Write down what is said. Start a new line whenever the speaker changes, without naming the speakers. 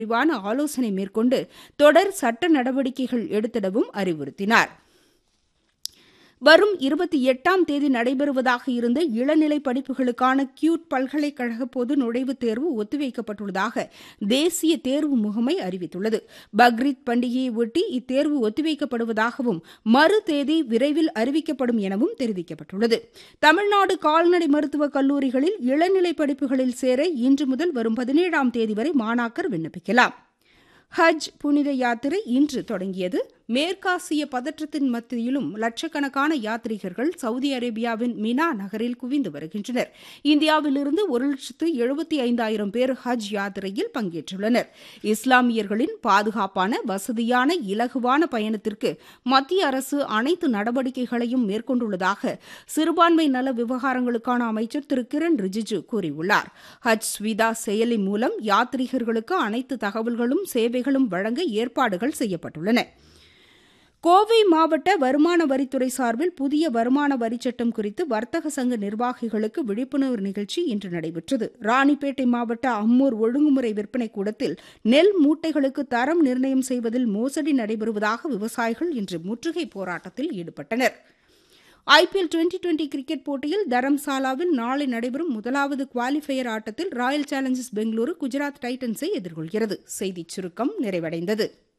விரிவான ஆலோசனை மேற்கொண்டு தொடர் சட்ட நடவடிக்கைகள் எடுத்திடவும் அறிவுறுத்தினார் வரும் இருபத்தி எட்டாம் தேதி நடைபெறுவதாக இருந்த இளநிலை படிப்புகளுக்கான கியூட் பல்கலைக்கழக பொது நுழைவுத் தேர்வு ஒத்திவைக்கப்பட்டுள்ளதாக தேசிய தேர்வு முகமை அறிவித்துள்ளது பக்ரீத் பண்டிகையை ஒட்டி இத்தேர்வு ஒத்திவைக்கப்படுவதாகவும் மறு தேதி விரைவில் அறிவிக்கப்படும் எனவும் தெரிவிக்கப்பட்டுள்ளது தமிழ்நாடு கால்நடை மருத்துவக் கல்லூரிகளில் இளநிலை படிப்புகளில் சேர இன்று முதல் வரும் பதினேழாம் தேதி வரை மாணாக்கர் விண்ணப்பிக்கலாம் ஹஜ் புனித யாத்திரை இன்று தொடங்கியது மேற்காசிய பதற்றத்தின் மத்தியிலும் லட்சக்கணக்கான யாத்ரீகர்கள் சவுதி அரேபியாவின் மினா நகரில் குவிந்து வருகின்றனர் இந்தியாவிலிருந்து ஒரு லட்சத்து எழுபத்தி ஐந்தாயிரம் பேர் ஹஜ் யாத்திரையில் பங்கேற்றுள்ளனர் இஸ்லாமியர்களின் பாதுகாப்பான வசதியான இலகுவான பயணத்திற்கு மத்திய அரசு அனைத்து நடவடிக்கைகளையும் மேற்கொண்டுள்ளதாக சிறுபான்மை நல விவகாரங்களுக்கான அமைச்சர் திரு கிரண் ரிஜிஜு கூறியுள்ளார் ஹஜ் ஸ்விதா செயலி மூலம் யாத்ரீகர்களுக்கு அனைத்து தகவல்களும் சேவைகளும் வழங்க ஏற்பாடுகள் செய்யப்பட்டுள்ளன கோவை மாவட்ட வருமான வரித்துறை சார்பில் புதிய வருமான வரிச் சட்டம் குறித்து வர்த்தக சங்க நிர்வாகிகளுக்கு விழிப்புணர்வு நிகழ்ச்சி இன்று நடைபெற்றது ராணிப்பேட்டை மாவட்ட அம்மூர் ஒழுங்குமுறை விற்பனை கூடத்தில் நெல் மூட்டைகளுக்கு தரம் நிர்ணயம் செய்வதில் மோசடி நடைபெறுவதாக விவசாயிகள் இன்று முற்றுகை போராட்டத்தில் ஈடுபட்டனர் ஐபிஎல் டுவெண்டி டுவெண்டி கிரிக்கெட் போட்டியில் தரம்சாலாவில் நாளை நடைபெறும் முதலாவது குவாலிஃபயர் ஆட்டத்தில் ராயல் சேலஞ்சர்ஸ் பெங்களூரு குஜராத் டைட்டன்ஸை எதிர்கொள்கிறது செய்திச் சுருக்கம் நிறைவடைந்தது